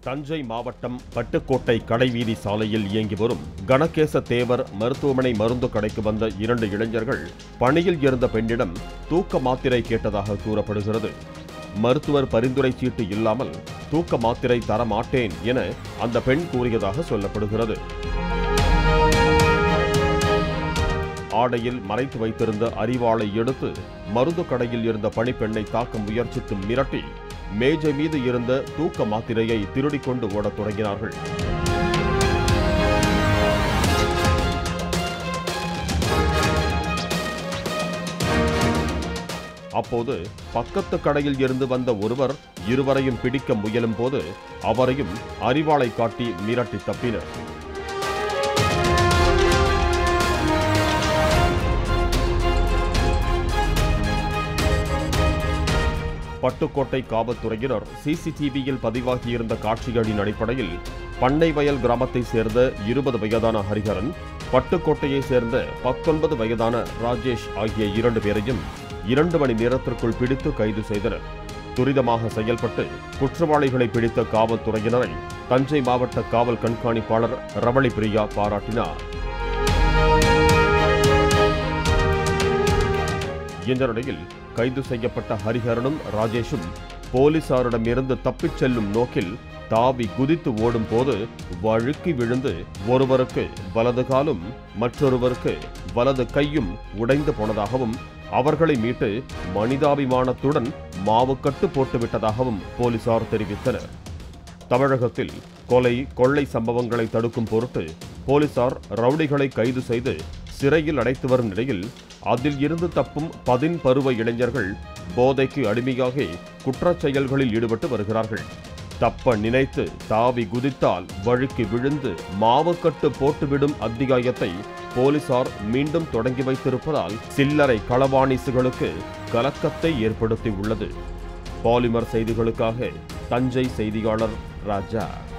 தஞ்சை மாவட்டம் பட்டுக்கோட்டை கடைவீதி சாலையில் இயங்கி வரும் கணகேச தேவர் மருத்துவமனை மருந்து கடைக்கு வந்த இரண்டு இளைஞர்கள் பணியில் இருந்த பெண்ணிடம் தூக்க மாத்திரை கேட்டதாக கூறப்படுகிறது மருத்துவர் பரிந்துரை சீட்டு இல்லாமல் தூக்க மாத்திரை தர மாட்டேன் என அந்த பெண் கூறியதாக சொல்லப்படுகிறது ஆடையில் மறைத்து வைத்திருந்த அரிவாளை எடுத்து மருந்து கடையில் இருந்த பணிப்பெண்ணை தாக்க முயற்சித்து மிரட்டி மேஜை மீது இருந்த தூக்க மாத்திரையை திருடிக் கொண்டு ஓடத் தொடங்கினார்கள் அப்போது பக்கத்து கடையில் இருந்து வந்த ஒருவர் இருவரையும் பிடிக்க முயலும் போது அவரையும் அரிவாளை காட்டி மிரட்டி தப்பினர் பட்டுக்கோட்டை காவல்துறையினர் சிசிடிவியில் பதிவாகியிருந்த காட்சிகளின் அடிப்படையில் பண்ணை வயல் கிராமத்தைச் சேர்ந்த இருபது வயதான ஹரிஹரன் பட்டுக்கோட்டையைச் சேர்ந்த பத்தொன்பது வயதான ராஜேஷ் ஆகிய இரண்டு பேரையும் இரண்டு மணி நேரத்திற்குள் பிடித்து கைது செய்தனர் துரிதமாக செயல்பட்டு குற்றவாளிகளை பிடித்த காவல்துறையினரை தஞ்சை மாவட்ட காவல் கண்காணிப்பாளர் ரவளி பிரியா பாராட்டினார் இந்த நிலையில் கைது செய்யப்பட்ட ஹரிஹரனும் ராஜேஷும் போலீசாரிடமிருந்து தப்பிச் செல்லும் நோக்கில் தாவி குதித்து ஓடும் போது வழுக்கி விழுந்து ஒருவருக்கு வலது காலும் மற்றொருவருக்கு வலது கையும் உடைந்து போனதாகவும் அவர்களை மீட்டு மனிதாபிமானத்துடன் மாவுக்கட்டு போட்டுவிட்டதாகவும் போலீசார் தெரிவித்தனர் தமிழகத்தில் கொலை கொள்ளை சம்பவங்களை தடுக்கும் பொருட்டு போலீசார் ரவுடிகளை கைது செய்து சிறையில் அடைத்து வரும் நிலையில் அதில் இருந்து தப்பும் பதின் பருவ இளைஞர்கள் போதைக்கு அடிமையாகி குற்றச் செயல்களில் ஈடுபட்டு வருகிறார்கள் தப்ப நினைத்து தாவி குதித்தால் வழுக்கி விழுந்து மாவுக்கட்டு போட்டுவிடும் அத்தியாயத்தை போலீசார் மீண்டும் தொடங்கி வைத்திருப்பதால் சில்லறை களவாணிசுகளுக்கு கலக்கத்தை ஏற்படுத்தி உள்ளது பாலிமர் செய்திகளுக்காக தஞ்சை செய்தியாளர் ராஜா